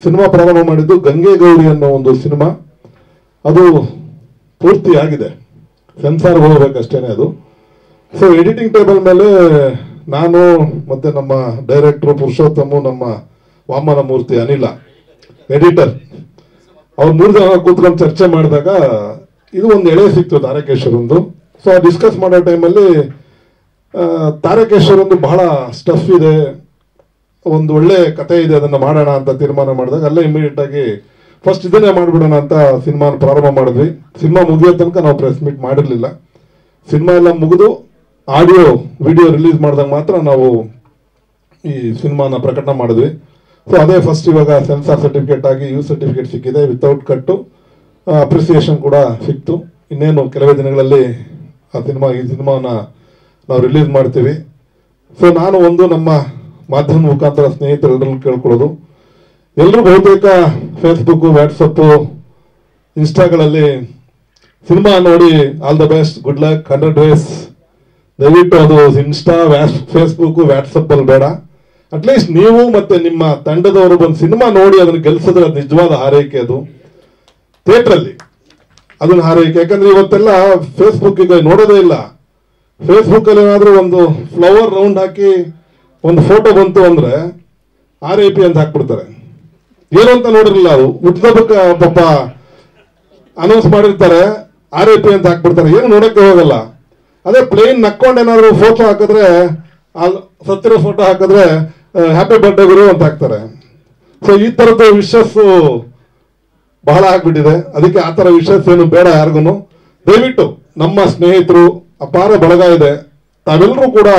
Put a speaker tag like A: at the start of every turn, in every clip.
A: cinema ಪ್ರಾರಂಭ ಮಾಡಿದ್ದು ಗಂಗೆ ಗೌರಿ ಅನ್ನೋ ಒಂದು ಸಿನಿಮಾ ಅದು ಪೂರ್ತಿ ಆಗಿದೆ ಸೆನ್ಸಾರ್ ಹೋಗ್ಬೇಕಷ್ಟೇನೆ ಅದು ಸೊ ಎಡಿಟಿಂಗ್ ಟೇಬಲ್ ಮೇಲೆ ನಾನು ಮತ್ತೆ ನಮ್ಮ ಡೈರೆಕ್ಟ್ರು ಪುರುಷೋತ್ತಮು ನಮ್ಮ ವಾಮನ ಮೂರ್ತಿ ಅನಿಲ ಎಡಿಟರ್ ಅವ್ರು ಮೂರು ಜನ ಕೂತ್ಕೊಂಡು ಚರ್ಚೆ ಮಾಡಿದಾಗ ಇದು ಒಂದು ಎಳೆ ಸಿಕ್ತು ತಾರಕೇಶ್ವರಂದು ಸೊ ಡಿಸ್ಕಸ್ ಮಾಡೋ ಟೈಮಲ್ಲಿ ತಾರಕೇಶ್ವರಂದು ಬಹಳ ಸ್ಟಫ್ ಇದೆ ಒಂದು ಒಳ್ಳೆ ಕತೆ ಇದೆ ಅದನ್ನ ಮಾಡೋಣ ಅಂತ ತೀರ್ಮಾನ ಮಾಡಿದಾಗ ಅಲ್ಲೇ ಇಮಿಡಿಯೇಟ್ ಆಗಿ ಫಸ್ಟ್ ಇದನ್ನೇ ಮಾಡ್ಬಿಡೋಣ ಅಂತ ಸಿನಿಮಾನ ಪ್ರಾರಂಭ ಮಾಡಿದ್ವಿ ಸಿನಿಮಾ ಮುಗಿಯೋ ತನಕ ನಾವು ಪ್ರೆಸ್ ಮೀಟ್ ಮಾಡಿರ್ಲಿಲ್ಲ ಸಿನಿಮಾ ಎಲ್ಲ ಮುಗಿದು ಆಡಿಯೋ ವಿಡಿಯೋ ರಿಲೀಸ್ ಮಾಡಿದಾಗ ಮಾತ್ರ ನಾವು ಈ ಸಿನಿಮಾನ ಪ್ರಕಟಣೆ ಮಾಡಿದ್ವಿ ಸೊ ಅದೇ ಫಸ್ಟ್ ಇವಾಗ ಸೆನ್ಸಾರ್ ಸರ್ಟಿಫಿಕೇಟ್ ಆಗಿ ಯೂ ಸರ್ಟಿಫಿಕೇಟ್ ಸಿಕ್ಕಿದೆ ವಿತೌಟ್ ಕಟ್ಟು ಅಪ್ರಿಸಿಯೇಷನ್ ಕೂಡ ಸಿಕ್ತು ಇನ್ನೇನು ಕೆಲವೇ ದಿನಗಳಲ್ಲಿ ಆ ಸಿನಿಮಾ ಈ ಸಿನಿಮಾನ ನಾವು ರಿಲೀಸ್ ಮಾಡ್ತೀವಿ ಸೊ ನಾನು ಒಂದು ನಮ್ಮ ಮಾಧ್ಯಮ ಮುಖಾಂತರ ಸ್ನೇಹಿತರೆಲ್ಲರೂ ಕೇಳ್ಕೊಳ್ಳೋದು ಎಲ್ಲರೂ ಬಹುತೇಕ ಫೇಸ್ಬುಕ್ ವಾಟ್ಸಪ್ ಇನ್ಸ್ಟಾಗಳಲ್ಲಿ ಸಿನಿಮಾ ನೋಡಿ all the best good luck hundred days ದಯವಿಟ್ಟು ಅದು ಇನ್ಸ್ಟಾ ಫೇಸ್ಬುಕ್ ವಾಟ್ಸಪ್ ಅಲ್ಲಿ ಬೇಡ ಅಟ್ಲೀಸ್ಟ್ ನೀವು ಮತ್ತೆ ನಿಮ್ಮ ತಂಡದವರು ಬಂದು ಸಿನಿಮಾ ನೋಡಿ ಅದನ್ನ ಗೆಲ್ಸಿದ್ರೆ ಅದು ನಿಜವಾದ ಹಾರೈಕೆ ಅದು ಥಿಯೇಟರ್ ಅಲ್ಲಿ ಅದನ್ನ ಹಾರೈಕೆ ಯಾಕಂದ್ರೆ ಇವತ್ತೆಲ್ಲ ಫೇಸ್ಬುಕ್ ಈಗ ನೋಡೋದೇ ಇಲ್ಲ ಫೇಸ್ಬುಕ್ ಅಲ್ಲಿ ಏನಾದ್ರೂ ಒಂದು ಫ್ಲವರ್ ರೌಂಡ್ ಹಾಕಿ ಒಂದು ಫೋಟೋ ಬಂತು ಅಂದ್ರೆ ಆರ್ ಐ ಪಿ ಅಂತ ಹಾಕ್ಬಿಡ್ತಾರೆ ಏನು ಅಂತ ನೋಡಿರಲಿಲ್ಲ ಅದು ಹುಟ್ಟಿದಬ್ಬಕ್ಕ ಪಾಪ ಅನೌನ್ಸ್ ಮಾಡಿರ್ತಾರೆ ಆರ್ ಐ ಪಿ ಅಂತ ಹಾಕ್ಬಿಡ್ತಾರೆ ಏನು ನೋಡಕ್ಕೆ ಹೋಗಲ್ಲ ಅದೇ ಪ್ಲೇನ್ ನಕ್ಕೊಂಡು ಏನಾದ್ರು ಫೋಟೋ ಹಾಕಿದ್ರೆ ಅಲ್ಲಿ ಸತ್ತಿರೋ ಫೋಟೋ ಹಾಕಿದ್ರೆ ಹ್ಯಾಪಿ ಬರ್ಡೇ ಗುರು ಅಂತ ಹಾಕ್ತಾರೆ ಸೊ ಈ ತರದ ವಿಶಸ್ ಬಹಳ ಆಗ್ಬಿಟ್ಟಿದೆ ಅದಕ್ಕೆ ಆ ತರ ವಿಶಸ್ ಏನು ಬೇಡ ಯಾರಿಗೂ ದಯವಿಟ್ಟು ನಮ್ಮ ಸ್ನೇಹಿತರು ಅಪಾರ ಬಳಗ ಇದೆ ತಾವೆಲ್ಲರೂ ಕೂಡ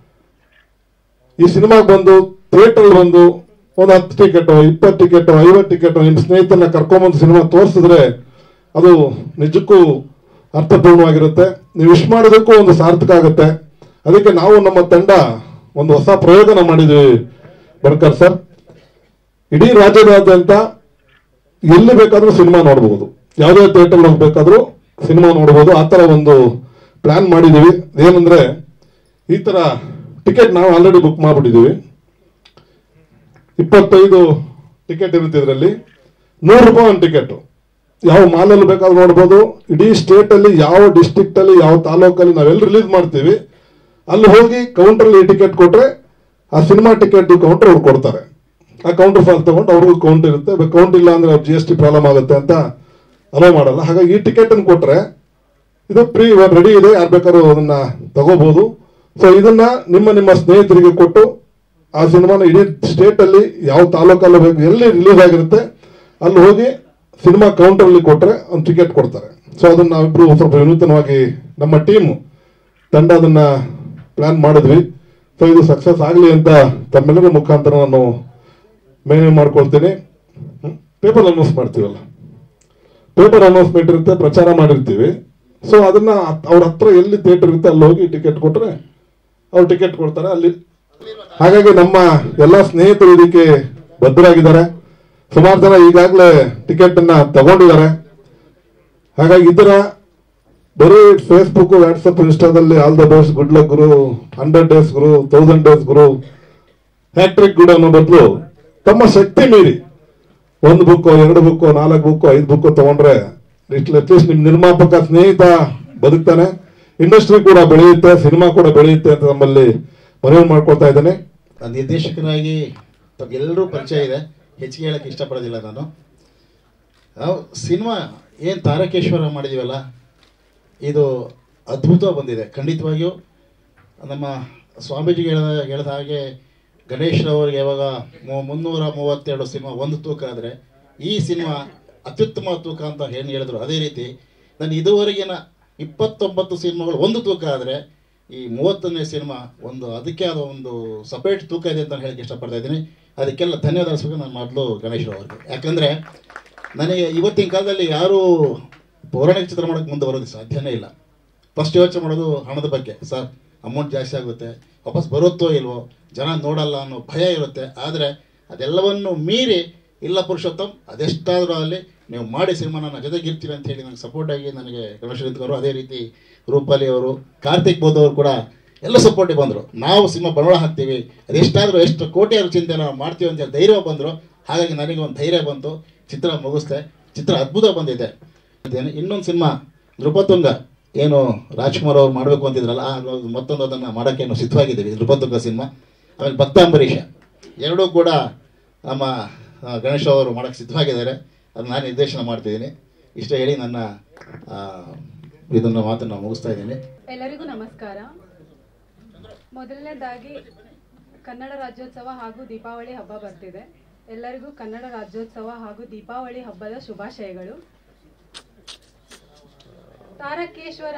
A: ಈ ಸಿನಿಮಾಗೆ ಬಂದು ಥಿಯೇಟರ್ ಬಂದು ಒಂದು ಹತ್ತು ಟಿಕೆಟ್ ಇಪ್ಪತ್ತು ಟಿಕೆಟ್ ಐವತ್ತು ಟಿಕೆಟ್ ನಿಮ್ಮ ಸ್ನೇಹಿತರನ್ನ ಕರ್ಕೊಂಬಂದು ಸಿನಿಮಾ ತೋರಿಸಿದ್ರೆ ಅದು ನಿಜಕ್ಕೂ ಅರ್ಥಪೂರ್ಣವಾಗಿರುತ್ತೆ ನೀವು ವಿಶ್ ಮಾಡೋದಕ್ಕೂ ಒಂದು ಸಾರ್ಥಕ ಆಗುತ್ತೆ ಅದಕ್ಕೆ ನಾವು ನಮ್ಮ ತಂಡ ಒಂದು ಹೊಸ ಪ್ರಯೋಗನ ಮಾಡಿದ್ವಿ ಬಡ್ಕರ್ ಸರ್ ಇಡೀ ರಾಜ್ಯದಾದ್ಯಂತ ಎಲ್ಲಿ ಬೇಕಾದ್ರೂ ಸಿನಿಮಾ ನೋಡಬಹುದು ಯಾವುದೇ ಥಿಯೇಟರ್ ಹೋಗ್ಬೇಕಾದ್ರೂ ಸಿನಿಮಾ ನೋಡಬಹುದು ಆ ತರ ಒಂದು ಪ್ಲಾನ್ ಮಾಡಿದೀವಿ ಏನಂದ್ರೆ ಈ ತರ ಟಿಕೆಟ್ ನಾವು ಆಲ್ರೆಡಿ ಬುಕ್ ಮಾಡ್ಬಿಟ್ಟಿದೀವಿ ಇಪ್ಪತ್ತೈದು ಟಿಕೆಟ್ ಇರುತ್ತೆ ಇದರಲ್ಲಿ ನೂರು ರೂಪಾಯಿ ಒಂದು ಟಿಕೆಟ್ ಯಾವ ಮಾಲಲ್ಲಿ ಬೇಕಾದ್ರೂ ನೋಡ್ಬೋದು ಇಡೀ ಸ್ಟೇಟ್ ಅಲ್ಲಿ ಯಾವ ಡಿಸ್ಟ್ರಿಕ್ಟ್ ಅಲ್ಲಿ ಯಾವ ತಾಲೂಕಲ್ಲಿ ನಾವೆಲ್ಲಿ ರಿಲೀಸ್ ಮಾಡ್ತೀವಿ ಅಲ್ಲಿ ಹೋಗಿ ಕೌಂಟರ್ ಅಲ್ಲಿ ಟಿಕೆಟ್ ಕೊಟ್ರೆ ಆ ಸಿನಿಮಾ ಟಿಕೆಟ್ ಕೌಂಟರ್ ಅವ್ರು ಕೊಡ್ತಾರೆ ಆ ಕೌಂಟರ್ ಫಾಲ್ ತಗೊಂಡು ಅವ್ರಿಗೂ ಕೌಂಟ್ ಇರುತ್ತೆ ಕೌಂಟ್ ಇಲ್ಲ ಅಂದ್ರೆ ಜಿ ಎಸ್ ಟಿ ಪ್ರಾಬ್ಲಮ್ ಆಗುತ್ತೆ ಅಂತ ಅಲೋ ಮಾಡಲ್ಲ ಹಾಗಾಗಿ ಈ ಟಿಕೆಟ್ ಅನ್ನು ಕೊಟ್ರೆ ಇದು ಪ್ರೀ ರೆಡಿ ಇದೆ ಯಾರು ಬೇಕಾದ್ರೂ ಅದನ್ನ ತಗೋಬಹುದು ಸೊ ಇದನ್ನ ನಿಮ್ಮ ನಿಮ್ಮ ಸ್ನೇಹಿತರಿಗೆ ಕೊಟ್ಟು ಆ ಸಿನಿಮಾನ ಇಡೀ ಸ್ಟೇಟ್ ಅಲ್ಲಿ ಯಾವ ತಾಲೂಕಲ್ಲಿ ಬೇಕು ಎಲ್ಲಿ ರಿಲೀಸ್ ಆಗಿರುತ್ತೆ ಅಲ್ಲಿ ಹೋಗಿ ಸಿನಿಮಾ ಕೌಂಟರ್ ಅಲ್ಲಿ ಕೊಟ್ರೆ ಒಂದು ಟಿಕೆಟ್ ಕೊಡ್ತಾರೆ ಸೊ ಅದನ್ನ ನಾವಿಬ್ರು ಸ್ವಲ್ಪ ವಿನೂತನವಾಗಿ ನಮ್ಮ ಟೀಮ್ ತಂಡ ಅದನ್ನ ಪ್ಲಾನ್ ಮಾಡಿದ್ವಿ ಸೊ ಇದು ಸಕ್ಸಸ್ ಆಗಲಿ ಅಂತ ತಮ್ಮೆಲ್ಲರ ಮುಖಾಂತರ ನಾನು ಮೇನೆ ಮಾಡ್ಕೊಳ್ತೀನಿ ಪೇಪರ್ ಅನೌನ್ಸ್ ಮಾಡ್ತೀವಲ್ಲ ಪೇಪರ್ ಅನೌನ್ಸ್ಮೆಂಟ್ ಇರುತ್ತೆ ಪ್ರಚಾರ ಮಾಡಿರ್ತೀವಿ ಸೊ ಅದನ್ನ ಅವ್ರ ಹತ್ರ ಎಲ್ಲಿ ಥಿಯೇಟರ್ ಇರುತ್ತೆ ಅಲ್ಲಿ ಹೋಗಿ ಟಿಕೆಟ್ ಕೊಟ್ರೆ ಅವ್ರು ಟಿಕೆಟ್ ಕೊಡ್ತಾರೆ ಅಲ್ಲಿ ಹಾಗಾಗಿ ನಮ್ಮ ಎಲ್ಲ ಸ್ನೇಹಿತರು ಇದಕ್ಕೆ ಬದ್ಧರಾಗಿದ್ದಾರೆ ಸುಮಾರು ಜನ ಈಗಾಗಲೇ ಟಿಕೆಟ್ ಅನ್ನ ತಗೊಂಡಿದ್ದಾರೆ ಹಾಗಾಗಿ ಇದರ ಬರೀ ಫೇಸ್ಬುಕ್ ವಾಟ್ಸಪ್ ಇನ್ಸ್ಟಾದಲ್ಲಿ all the best good luck ಗುರು ಹಂಡ್ರೆಡ್ ಡೇಸ್ ಗುರು ತೌಸಂಡ್ ಡೇಸ್ ಗುರು ಹ್ಯಾಟ್ರಿಕ್ ಗುಡ್ ಅನ್ನೋ ಬದಲು ತಮ್ಮ ಶಕ್ತಿ ಮೀರಿ ಒಂದು ಬುಕ್ ಎರಡು ಬುಕ್ ನಾಲ್ಕು ಬುಕ್ ಐದು ಬುಕ್ ತಗೊಂಡ್ರೆ ಅಟ್ಲೀಸ್ಟ್ ನಿಮ್ ನಿರ್ಮಾಪಕ ಸ್ನೇಹಿತ ಬದುಕ್ತಾನೆ ಇಂಡಸ್ಟ್ರಿ ಕೂಡ ಬೆಳೆಯುತ್ತೆ ಸಿನಿಮಾ ಕೂಡ ಬೆಳೆಯುತ್ತೆ ಅಂತ ನಮ್ಮಲ್ಲಿ ಮನವಿ ಮಾಡ್ಕೊಳ್ತಾ ಇದ್ದೇನೆ
B: ನಿರ್ದೇಶಕರಾಗಿ ತಮ್ಗೆಲ್ಲರೂ ಪರಿಚಯ ಇದೆ ಹೆಚ್ಚಿಗೆ ಹೇಳಕ್ಕೆ ಇಷ್ಟಪಡೋದಿಲ್ಲ ನಾನು ನಾವು ಸಿನಿಮಾ ಏನು ತಾರಕೇಶ್ವರ ಮಾಡಿದೀವಲ್ಲ ಇದು ಅದ್ಭುತ ಬಂದಿದೆ ಖಂಡಿತವಾಗಿಯೂ ನಮ್ಮ ಸ್ವಾಮೀಜಿಗೆ ಹೇಳಿದ ಹೇಳಿದ ಹಾಗೆ ಗಣೇಶ್ರವರಿಗೆ ಯಾವಾಗ ಮು- ಮುನ್ನೂರ ಮೂವತ್ತೆರಡು ಸಿನಿಮಾ ಒಂದು ತೂಕ ಆದರೆ ಈ ಸಿನಿಮಾ ಅತ್ಯುತ್ತಮ ತೂಕ ಅಂತ ಏನು ಹೇಳಿದ್ರು ಅದೇ ರೀತಿ ನಾನು ಇದುವರೆಗಿನ ಇಪ್ಪತ್ತೊಂಬತ್ತು ಸಿನಿಮಾಗಳು ಒಂದು ತೂಕ ಆದರೆ ಈ ಮೂವತ್ತನೇ ಸಿನಿಮಾ ಒಂದು ಅದಕ್ಕೆ ಆದ ಒಂದು ಸಪರೇಟ್ ತೂಕ ಇದೆ ಅಂತ ಹೇಳಕ್ಕೆ ಇಷ್ಟಪಡ್ತಾ ಇದ್ದೀನಿ ಅದಕ್ಕೆಲ್ಲ ಧನ್ಯವಾದ ಅರ್ಸ್ಬೇಕು ನಾನು ಮೊದಲು ಗಣೇಶ್ರಾವ್ ಅವ್ರಿಗೆ ಯಾಕಂದರೆ ನನಗೆ ಇವತ್ತಿನ ಕಾಲದಲ್ಲಿ ಯಾರೂ ಪೌರಾಣಿಕ ಚಿತ್ರ ಮಾಡೋಕ್ಕೆ ಮುಂದೆ ಬರೋದು ಸಾಧ್ಯನೇ ಇಲ್ಲ ಫಸ್ಟ್ ಯೋಚನೆ ಮಾಡೋದು ಹಣದ ಬಗ್ಗೆ ಸರ್ ಅಮೌಂಟ್ ಜಾಸ್ತಿ ಆಗುತ್ತೆ ವಾಪಸ್ ಬರುತ್ತೋ ಇಲ್ವೋ ಜನ ನೋಡಲ್ಲ ಅನ್ನೋ ಭಯ ಇರುತ್ತೆ ಆದರೆ ಅದೆಲ್ಲವನ್ನು ಮೀರಿ ಇಲ್ಲ ಪುರುಷೋತ್ತಮ್ ಅದೆಷ್ಟಾದರೂ ಅಲ್ಲಿ ನೀವು ಮಾಡಿ ಸಿನಿಮಾ ನನ್ನ ಜೊತೆಗಿರ್ತೀರಿ ಅಂತ ಹೇಳಿ ನನಗೆ ಸಪೋರ್ಟ್ ಆಗಿ ನನಗೆ ಗಣೇಶ ಅವರು ಅದೇ ರೀತಿ ರೂಪಾಲಿ ಅವರು ಕಾರ್ತಿಕ್ ಬೋಧ್ ಅವರು ಕೂಡ ಎಲ್ಲ ಸಪೋರ್ಟಿಗೆ ಬಂದರು ನಾವು ಸಿನಿಮಾ ಬಂಡವಾಳ ಹಾಕ್ತೀವಿ ಅದೆಷ್ಟಾದರೂ ಎಷ್ಟು ಕೋಟಿ ಆದ್ರೂ ಚಿಂತೆ ನಾವು ಮಾಡ್ತೀವಿ ಅಂತ ಹೇಳಿ ಧೈರ್ಯ ಬಂದರು ಹಾಗಾಗಿ ನನಗೆ ಒಂದು ಧೈರ್ಯ ಬಂತು ಚಿತ್ರ ಮುಗಿಸ್ದೆ ಚಿತ್ರ ಅದ್ಭುತ ಬಂದಿದೆ ಇನ್ನೊಂದು ಸಿನಿಮಾ ನೃಪತುಂಗ ಏನು ರಾಜ್ಕುಮಾರ್ ಅವ್ರು ಮಾಡಬೇಕು ಅಂತಿದ್ರಲ್ಲ ಆ ಮತ್ತೊಂದು ಅದನ್ನು ಮಾಡೋಕ್ಕೆ ನಾವು ಸಿದ್ಧವಾಗಿದ್ದೀವಿ ನೃಪತುಂಗ ಸಿನಿಮಾ ಆಮೇಲೆ ಭಕ್ತ ಅಂಬರೀಷ ಎರಡೂ ಕೂಡ ನಮ್ಮ ಆ, ಗಣೇಶ್ ಅವರು ಮಾಡೋಕ್ಕೆ ಸಿದ್ಧವಾಗಿದ್ದಾರೆ ಅದು ನಾನು ನಿರ್ದೇಶನ ಮಾಡ್ತಿದ್ದೀನಿ ಇಷ್ಟ ಹೇಳಿ ನನ್ನ ಆ, ಇದನ್ನು ಮಾತನ್ನು ಮುಗಿಸ್ತಾ ಇದ್ದೀನಿ
C: ಎಲ್ಲರಿಗೂ ನಮಸ್ಕಾರ ಮೊದಲನೇದಾಗಿ ಕನ್ನಡ ರಾಜ್ಯೋತ್ಸವ ಹಾಗೂ ದೀಪಾವಳಿ ಹಬ್ಬ ಬರ್ತಿದೆ ಎಲ್ಲರಿಗೂ ಕನ್ನಡ ರಾಜ್ಯೋತ್ಸವ ಹಾಗೂ ದೀಪಾವಳಿ ಹಬ್ಬದ ಶುಭಾಶಯಗಳು ತಾರಕೇಶ್ವರ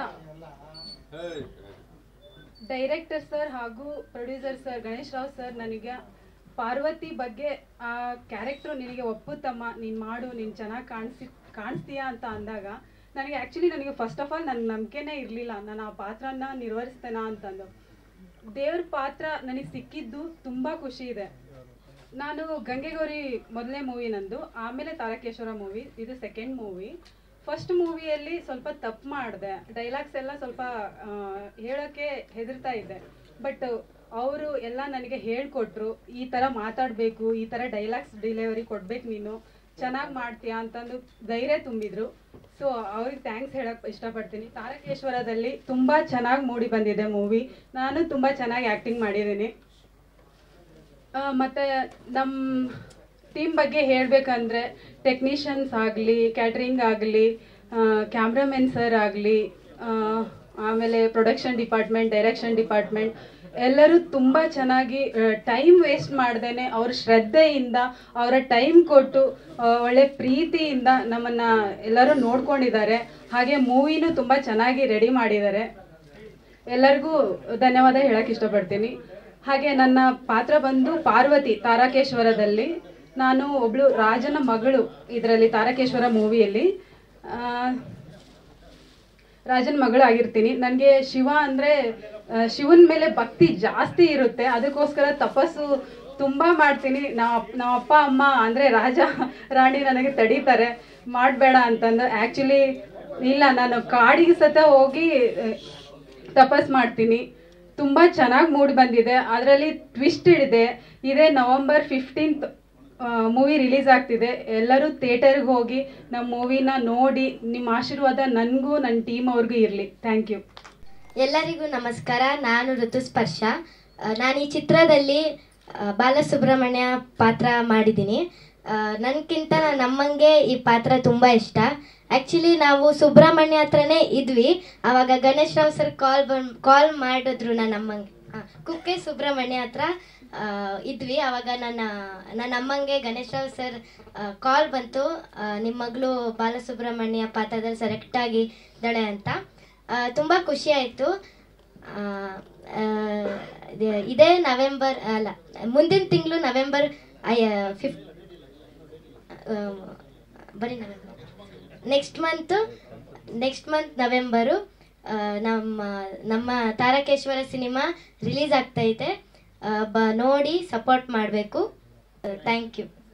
C: ಡೈರೆಕ್ಟರ್ ಸರ್ ಹಾಗೂ producer sir Ganesh Rao sir ನನಗೆ ಪಾರ್ವತಿ ಬಗ್ಗೆ ಆ ಕ್ಯಾರೆಕ್ಟರ್ ನಿನಗೆ ಒಪ್ಪುತ್ತಮ್ಮ ನೀನು ಮಾಡು ನೀನು ಚೆನ್ನಾಗಿ ಕಾಣಿಸಿ ಕಾಣಿಸ್ತೀಯಾ ಅಂತ ಅಂದಾಗ ನನಗೆ ಆ್ಯಕ್ಚುಲಿ ನನಗೆ ಫಸ್ಟ್ ಆಫ್ ಆಲ್ ನನ್ನ ನಂಬಿಕೆನೇ ಇರಲಿಲ್ಲ ನಾನು ಆ ಪಾತ್ರನ ನಿರ್ವಹಿಸ್ತೇನಾ ಅಂತಂದು ದೇವ್ರ ಪಾತ್ರ ನನಗೆ ಸಿಕ್ಕಿದ್ದು ತುಂಬ ಖುಷಿ ಇದೆ ನಾನು ಗಂಗೆಗೌರಿ ಮೊದಲನೇ ಮೂವಿ ನಂದು ಆಮೇಲೆ ತಾರಕೇಶ್ವರ ಮೂವಿ ಇದು ಸೆಕೆಂಡ್ ಮೂವಿ ಫಸ್ಟ್ ಮೂವಿಯಲ್ಲಿ ಸ್ವಲ್ಪ ತಪ್ಪು ಮಾಡಿದೆ ಡೈಲಾಗ್ಸ್ ಎಲ್ಲ ಸ್ವಲ್ಪ ಆ, ಹೇಳೋಕ್ಕೆ ಹೆದರ್ತಾ ಇದ್ದೆ ಬಟ್ ಅವರು ಎಲ್ಲ ನನಗೆ ಹೇಳ್ಕೊಟ್ರು ಈ ಥರ ಮಾತಾಡಬೇಕು ಈ ಥರ ಡೈಲಾಗ್ಸ್ ಡೆಲಿವರಿ ಕೊಡ್ಬೇಕು ನೀನು ಚೆನ್ನಾಗಿ ಮಾಡ್ತೀಯಾ ಅಂತಂದು ಧೈರ್ಯ ತುಂಬಿದ್ರು ಸೊ ಅವ್ರಿಗೆ ಥ್ಯಾಂಕ್ಸ್ ಹೇಳಕ್ ಇಷ್ಟಪಡ್ತೀನಿ ತಾರಕೇಶ್ವರದಲ್ಲಿ ತುಂಬ ಚೆನ್ನಾಗಿ ಮೂಡಿ ಬಂದಿದೆ ಮೂವಿ ನಾನು ತುಂಬ ಚೆನ್ನಾಗಿ ಆ್ಯಕ್ಟಿಂಗ್ ಮಾಡಿದ್ದೀನಿ ಆ, ಮತ್ತೆ ನಮ್ಮ ಟೀಮ್ ಬಗ್ಗೆ ಹೇಳಬೇಕಂದ್ರೆ ಟೆಕ್ನಿಷಿಯನ್ಸ್ ಆಗಲಿ ಕ್ಯಾಟ್ರಿಂಗ್ ಆಗಲಿ ಕ್ಯಾಮ್ರಾಮೆನ್ ಸರ್ ಆಗಲಿ ಆಮೇಲೆ ಪ್ರೊಡಕ್ಷನ್ ಡಿಪಾರ್ಟ್ಮೆಂಟ್ ಡೈರೆಕ್ಷನ್ ಡಿಪಾರ್ಟ್ಮೆಂಟ್ ಎಲ್ಲರೂ ತುಂಬ ಚೆನ್ನಾಗಿ ಟೈಮ್ ವೇಸ್ಟ್ ಮಾಡ್ದೇನೆ ಅವ್ರ ಶ್ರದ್ಧೆಯಿಂದ ಅವರ ಟೈಮ್ ಕೊಟ್ಟು ಆ, ಒಳ್ಳೆ ಪ್ರೀತಿಯಿಂದ ನಮ್ಮನ್ನು ಎಲ್ಲರೂ ನೋಡ್ಕೊಂಡಿದ್ದಾರೆ ಹಾಗೆ ಮೂವಿನೂ ತುಂಬ ಚೆನ್ನಾಗಿ ರೆಡಿ ಮಾಡಿದ್ದಾರೆ ಎಲ್ಲರಿಗೂ ಧನ್ಯವಾದ ಹೇಳಕ್ ಇಷ್ಟಪಡ್ತೀನಿ ಹಾಗೆ ನನ್ನ ಪಾತ್ರ ಬಂದು ಪಾರ್ವತಿ ತಾರಕೇಶ್ವರದಲ್ಲಿ ನಾನು ಒಬ್ಳು ರಾಜನ ಮಗಳು ಇದರಲ್ಲಿ ತಾರಕೇಶ್ವರ ಮೂವಿಯಲ್ಲಿ ರಾಜನ ಮಗಳು ಆಗಿರ್ತೀನಿ ನನಗೆ ಶಿವ ಅಂದರೆ ಶಿವನ ಮೇಲೆ ಭಕ್ತಿ ಜಾಸ್ತಿ ಇರುತ್ತೆ ಅದಕ್ಕೋಸ್ಕರ ತಪಸ್ಸು ತುಂಬ ಮಾಡ್ತೀನಿ ನಾವು ನಮ್ಮ ಅಪ್ಪ ಅಮ್ಮ ಅಂದರೆ ರಾಜ ರಾಣಿ ನನಗೆ ತಡೀತಾರೆ ಮಾಡಬೇಡ ಅಂತಂದು ಆ್ಯಕ್ಚುಲಿ ಇಲ್ಲ ನಾನು ಕಾಡಿಗೆ ಸತ ಹೋಗಿ ಆ, ತಪಸ್ ಮಾಡ್ತೀನಿ ತುಂಬ ಚೆನ್ನಾಗಿ ಮೂಡಿ ಬಂದಿದೆ ಅದರಲ್ಲಿ ಟ್ವಿಸ್ಟ್ ಇದೆ ಇದೇ ನವಂಬರ್ ಫಿಫ್ಟೀನ್ತ್ ಮೂವಿ ರಿಲೀಸ್ ಆಗ್ತಿದೆ ಎಲ್ಲರೂ ಥಿಯೇಟರ್ಗೆ ಹೋಗಿ ನಮ್ಮ ಮೂವಿನ ನೋಡಿ ನಿಮ್ಮ ಆಶೀರ್ವಾದ ನನಗೂ ನನ್ನ ಟೀಮ್ ಅವ್ರಿಗೂ ಇರಲಿ ಥ್ಯಾಂಕ್ ಯು
D: ಎಲ್ಲರಿಗೂ ನಮಸ್ಕಾರ ನಾನು ಋತುಸ್ಪರ್ಶ ಆ, ನಾನು ಈ ಚಿತ್ರದಲ್ಲಿ ಆ, ಬಾಲಸುಬ್ರಹ್ಮಣ್ಯ ಪಾತ್ರ ಮಾಡಿದ್ದೀನಿ ನನಗಿಂತ ನಮ್ಮಂಗೆ ಈ ಪಾತ್ರ ತುಂಬ ಇಷ್ಟ ಆ್ಯಕ್ಚುಲಿ ನಾವು ಸುಬ್ರಹ್ಮಣ್ಯ ಹತ್ರನೇ ಇದ್ವಿ ಆವಾಗ ಗಣೇಶ್ ರಾವ್ ಸರ್ ಕಾಲ್ ಬಂದ್ ಕಾಲ್ ಮಾಡಿದ್ರು ನನ್ನ ಅಮ್ಮಂಗೆ ಆ, ಕುಕ್ಕೆ ಸುಬ್ರಹ್ಮಣ್ಯ ಹತ್ರ ಆ, ಇದ್ವಿ ಆವಾಗ ನನ್ನ ನನ್ನ ಅಮ್ಮಂಗೆ ಗಣೇಶ್ ರಾವ್ ಸರ್ ಕಾಲ್ ಬಂತು ಆ, ನಿಮ್ಮ ಮಗಳು ಬಾಲಸುಬ್ರಹ್ಮಣ್ಯ ಪಾತ್ರದಲ್ಲಿ ಸೆಲೆಕ್ಟ್ ಆಗಿ ಇದ್ದಾಳೆ ಅಂತ ಆ, ತುಂಬ ಖುಷಿ ಆಯಿತು ಇದೇ ನವೆಂಬರ್ ಅಲ್ಲ ಮುಂದಿನ ತಿಂಗಳು ನವೆಂಬರ್ ಫಿಫ್ ಬರೀ November next month next month November ಆ, ನಮ್ಮ ನಮ್ಮ ತಾರಕೇಶ್ವರ ಸಿನಿಮಾ ರಿಲೀಸ್ ಆಗ್ತೈತೆ ಆ, ಬ ನೋಡಿ ಸಪೋರ್ಟ್ ಮಾಡಬೇಕು ಥ್ಯಾಂಕ್ ಯು